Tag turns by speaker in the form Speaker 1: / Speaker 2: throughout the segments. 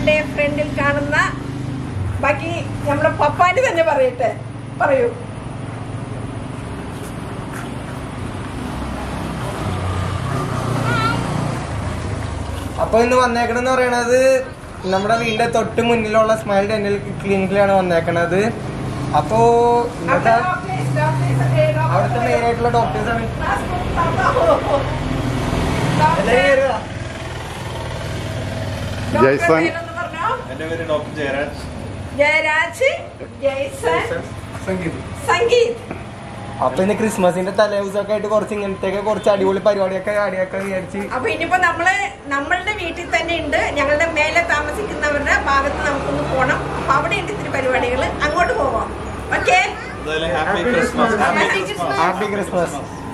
Speaker 1: എൻ്റെ ഫ്രണ്ടിൽ കാണുന്ന ബാക്കി നമ്മുടെ പപ്പാന്റെ തന്നെ പറയട്ടെ പറയൂ
Speaker 2: അപ്പൊ ഇന്ന് വന്നേക്കണെന്ന് പറയണത് നമ്മുടെ വീടിന്റെ തൊട്ട് മുന്നിലുള്ള സ്മൈൽ ഡെന്റൽ ക്ലിനിക്കിലാണ് വന്നേക്കണത് അപ്പോ ഇന്നത്തെ അവിടുത്തെ മെയിൻ ആയിട്ടുള്ള ഡോക്ടേഴ്സാണ്
Speaker 3: ജയ്സൺ.
Speaker 4: എന്റെ പേര് ഡോക്ടർ ജയരാജ്
Speaker 1: ജയരാജ് ജയ്സൺ
Speaker 2: സംഗീത്
Speaker 1: സംഗീത്
Speaker 2: അപ്പൊ ഇന്ന് ക്രിസ്മസിന്റെ തലേദിവസമൊക്കെ ആയിട്ട് കുറച്ച് ഇങ്ങനത്തെയൊക്കെ കുറച്ച് അടിപൊളി പരിപാടിയൊക്കെ ആടിയൊക്കെ വിചാരിച്ച്
Speaker 1: അപ്പൊ ഇനിയിപ്പോ നമ്മള് നമ്മളുടെ വീട്ടിൽ തന്നെ ഉണ്ട് ഞങ്ങളുടെ മേലെ താമസിക്കുന്നവരുടെ ഭാഗത്ത് നമുക്കൊന്ന് പോണം അപ്പൊ അവിടെ ഉണ്ട് ഇത്തിരി പരിപാടികൾ അങ്ങോട്ട് പോവാം ഓക്കെ
Speaker 4: അതുപോലെ happy Christmas happy Christmas
Speaker 2: happy Christmas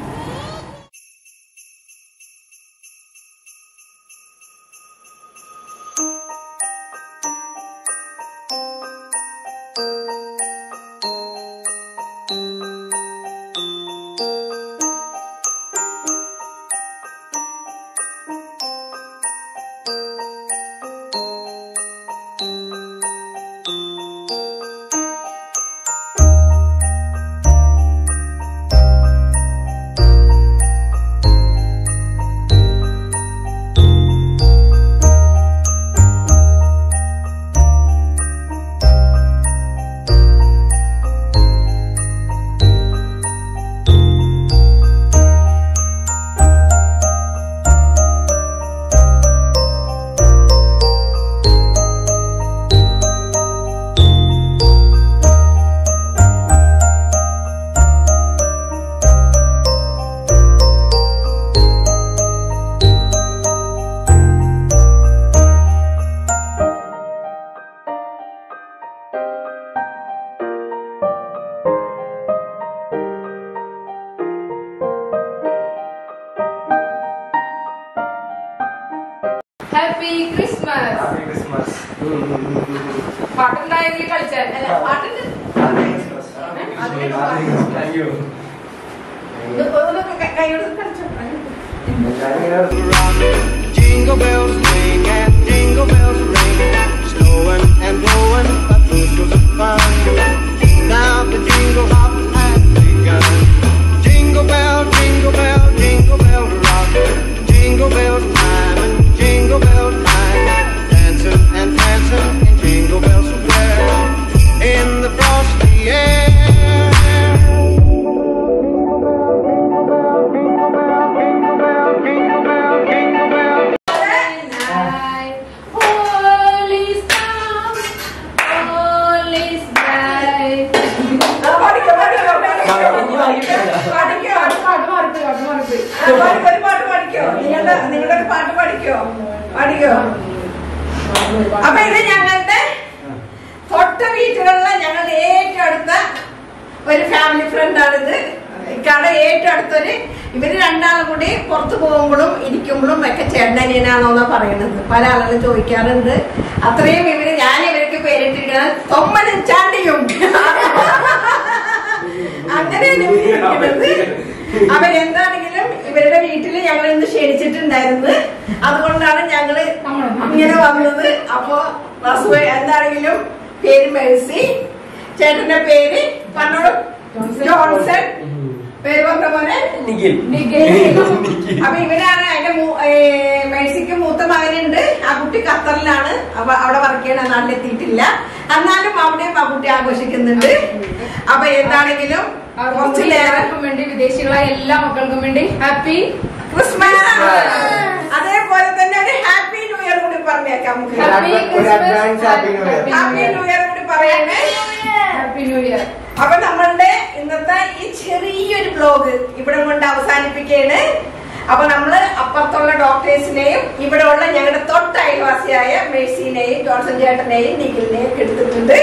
Speaker 5: happy Christmas
Speaker 2: happy Christmas
Speaker 5: പാട്ടുണ്ടായെങ്കിൽ കളിച്ചാൽ അല്ല പാട്ടുണ്ട്
Speaker 2: താങ്ക് യു
Speaker 1: കൈയോട് കളിച്ചോ
Speaker 6: Jingle bells ring and jingle bells ring, snowing and blowing up bushels of fun. Now the jingle hop has begun. Jingle bell, jingle bell, jingle bell rock. Jingle bell time and jingle bell time, dancing and dancing in Jingle Bell Square in the frosty air. Jingle bell, jingle bell, jingle bell, jingle bell.
Speaker 5: Holy Star, Holy Sky.
Speaker 1: പഠിക്കോ പഠിക്കോ പഠിക്കോ
Speaker 5: പാട്ട് മാറിപ്പോയി പാട്ട് മാറിപ്പോയി
Speaker 1: ആ, പാടി- ഒരു പാട്ട് പഠിക്കോ നിങ്ങളുടെ നിങ്ങളുടെ ഒരു പാട്ട് പഠിക്കോ പഠിക്കോ അപ്പൊ ഇത് ഞങ്ങളുടെ തൊട്ട വീട്ടിലുള്ള ഞങ്ങളുടെ ഏറ്റവും അടുത്ത ഒരു ഫാമിലി ഫ്രണ്ടാണിത് കട ഏറ്റവും അടുത്തൊരു ഇവര് രണ്ടാളും കൂടി പുറത്തു പോകുമ്പോഴും ഇരിക്കുമ്പോഴും ഒക്കെ ചേട്ടനനിയനാണോന്നാ പറയുന്നത് പല ആളുകളും ചോദിക്കാറുണ്ട് അത്രയും ഇവര് ഞാൻ ഇവർക്ക് പേരിട്ടിരിക്കുന്നത് തൊമ്മനും ചാണ്ടിയും അങ്ങനെയാണ് ഇവരിരിക്കുന്നത് അവരെന്താണെങ്കിലും ഇവരുടെ വീട്ടിൽ ഞങ്ങൾ ഇന്ന് ക്ഷണിച്ചിട്ടുണ്ടായിരുന്നു അതുകൊണ്ടാണ് ഞങ്ങള് ഇങ്ങനെ വന്നത് അപ്പൊ റസു എന്താണെങ്കിലും പേര് മേഴ്സി ചേട്ടന്റെ പേര് പറഞ്ഞോളൂ ജോൺസൺ പേര് പറഞ്ഞ പോലെ അപ്പൊ ഇവരാണ് അതിന്റെ മൂ- ഏ, മേഴ്സിക്ക് മൂത്ത മകനുണ്ട് ആ കുട്ടി ഖത്തറിലാണ് അപ്പൊ അവിടെ വർക്ക് ചെയ്യണ നാട്ടിലെത്തിയിട്ടില്ല എന്നാലും അവിടെയും ആ കുട്ടി ആഘോഷിക്കുന്നുണ്ട് അപ്പൊ എന്താണെങ്കിലും കുറച്ചു നേരം
Speaker 5: എല്ലാവർക്കും വേണ്ടി വിദേശികളായ എല്ലാ മക്കൾക്കും വേണ്ടി ഹാപ്പി
Speaker 1: ക്രിസ്മസ് അതേപോലെ തന്നെ ഒരു ഹാപ്പി ന്യൂ ഇയർ കൂടി പറഞ്ഞേക്കാം നമുക്ക്
Speaker 5: ഹാപ്പി
Speaker 2: ഒരു advance happy new year.
Speaker 1: Happy new year കൂടി പറയണേ
Speaker 5: ഹാപ്പി ന്യൂ ഇയർ
Speaker 1: അപ്പൊ നമ്മളുടെ ഇന്നത്തെ ഈ ചെറിയൊരു ബ്ലോഗ് ഇവിടെ കൊണ്ട് അവസാനിപ്പിക്കുകയാണ് അപ്പൊ നമ്മള് അപ്പുറത്തുള്ള ഡോക്ടേഴ്സിനെയും ഇവിടെ ഉള്ള ഞങ്ങളുടെ തൊട്ട അയൽവാസിയായ മേഴ്സിനെയും ജോൺസൺ ചേട്ടനെയും നിഖിലിനെയും ഒക്കെ എടുത്തിട്ടുണ്ട്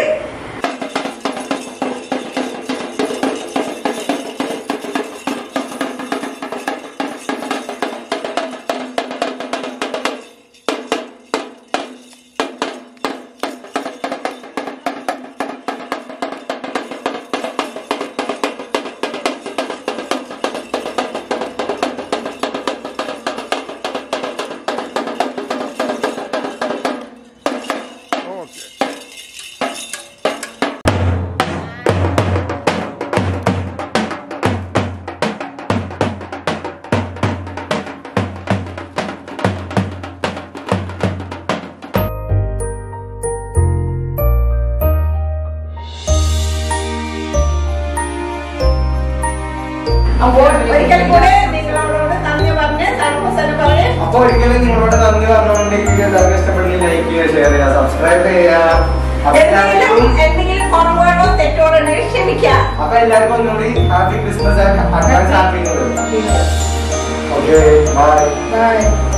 Speaker 1: അപ്പോൾ ഒരിക്കൽ കൂടെ നിങ്ങളോട് നന്ദി പറഞ്ഞ് സർവസന പറഞ്ഞ്
Speaker 2: അപ്പൊ ഒരിക്കലും നിങ്ങളോട് നന്ദി പറഞ്ഞുകൊണ്ട് ഈ വീഡിയോ എല്ലാവർക്കും ഇഷ്ടപ്പെടുന്ന ലൈക്ക് ചെയ്യുക ഷെയർ ചെയ്യുക സബ്സ്ക്രൈബ് ചെയ്യുക അപ്പൊ
Speaker 1: എന്തെങ്കിലും
Speaker 2: എല്ലാവർക്കും
Speaker 1: എന്തെങ്കിലും കുറവുകളോ തെറ്റുകളോ ഉണ്ടെങ്കിൽ ക്ഷമിക്കാം
Speaker 2: അപ്പൊ എല്ലാവർക്കും ഒന്നുകൂടി happy Christmas advance happy okay bye
Speaker 5: by